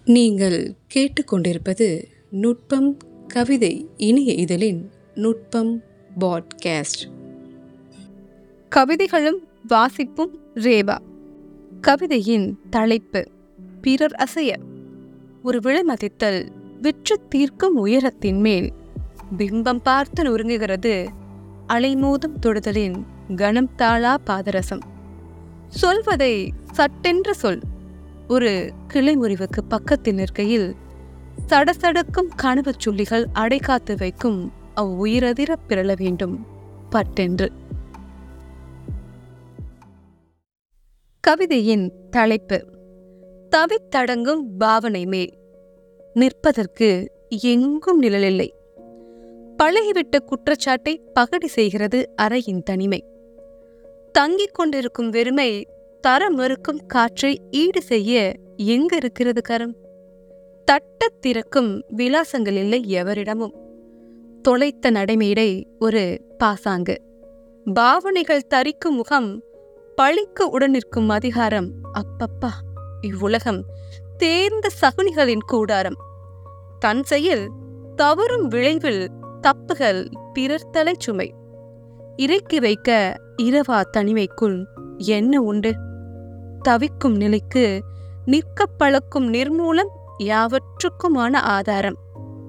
நீங்கள் கேட்டுக்கொண்டிருப்பது நுட்பம் கவிதை இணைய இதழின் நுட்பம் பாட்காஸ்ட் கவிதைகளும் வாசிப்பும் ரேவா கவிதையின் தலைப்பு பிறர் அசைய ஒரு விலைமதித்தல் விற்று தீர்க்கும் உயரத்தின் மேல் பிம்பம் பார்த்து நொறுங்குகிறது அலைமோதும் தொடுதலின் கணம் தாளா பாதரசம் சொல்வதை சட்டென்ற சொல் ஒரு கிளை முறிவுக்கு பக்கத்தில் நிற்கையில் சடசடக்கும் கனவு சுள்ளிகள் அடைகாத்து வைக்கும் அவ் உயிரதிர பிறள வேண்டும் பட்டென்று கவிதையின் தலைப்பு தவித்தடங்கும் பாவனை மேல் நிற்பதற்கு எங்கும் நிழலில்லை பழகிவிட்ட குற்றச்சாட்டை பகடி செய்கிறது அறையின் தனிமை தங்கிக் கொண்டிருக்கும் வெறுமை தர மறுக்கும் காற்றை ஈடு செய்ய எங்க இருக்கிறது கரம் தட்டத் திறக்கும் விலாசங்கள் இல்லை எவரிடமும் தொலைத்த நடைமேடை ஒரு பாசாங்கு பாவனைகள் தரிக்கும் முகம் பழிக்கு உடனிருக்கும் அதிகாரம் அப்பப்பா இவ்வுலகம் தேர்ந்த சகுனிகளின் கூடாரம் தன் செயல் தவறும் விளைவில் தப்புகள் பிறர் தலைச் சுமை இறக்கி வைக்க இரவா தனிமைக்குள் என்ன உண்டு தவிக்கும் நிலைக்கு நிற்கப் பழக்கும் நிர்மூலம் யாவற்றுக்குமான ஆதாரம்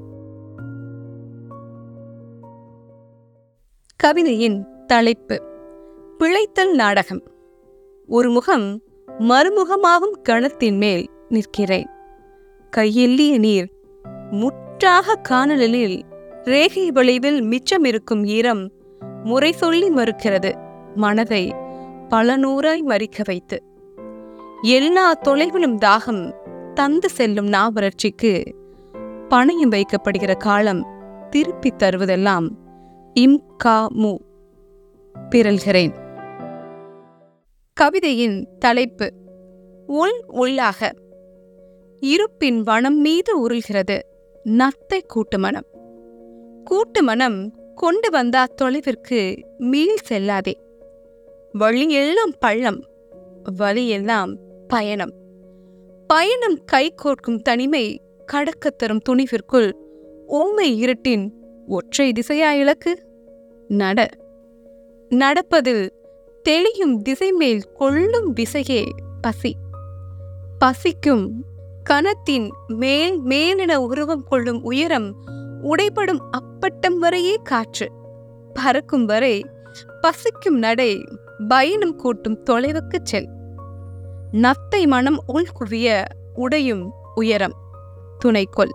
கவிதையின் தலைப்பு பிழைத்தல் நாடகம் ஒரு முகம் மறுமுகமாகும் கணத்தின் மேல் நிற்கிறேன் கையெல்லிய நீர் முற்றாக காணலில் ரேகை வளைவில் மிச்சமிருக்கும் ஈரம் முறை சொல்லி மறுக்கிறது மனதை பல நூறாய் மறிக்க வைத்து எல்லா தொலைவிலும் தாகம் தந்து செல்லும் நாவறட்சிக்கு பணயம் வைக்கப்படுகிற காலம் திருப்பித் தருவதெல்லாம் இம் கா மு பிறல்கிறேன் கவிதையின் தலைப்பு உள் உள்ளாக இருப்பின் வனம் மீது உருள்கிறது நத்தை கூட்டு மனம் கூட்டு மனம் கொண்டு வந்தா தொலைவிற்கு மீள் செல்லாதே வழியெல்லாம் பள்ளம் வழியெல்லாம் பயணம் பயணம் கை கோர்க்கும் தனிமை கடக்கத் தரும் துணிவிற்குள் ஊமை இருட்டின் ஒற்றை திசையா இலக்கு நட நடப்பதில் தெளியும் திசை மேல் கொள்ளும் விசையே பசி பசிக்கும் கணத்தின் மேல் மேலென உருவம் கொள்ளும் உயரம் உடைபடும் அப்பட்டம் வரையே காற்று பறக்கும் வரை பசிக்கும் நடை பயணம் கூட்டும் தொலைவுக்குச் செல் நத்தை மனம் உள்குவிய உடையும் உயரம் துணைக்கொள்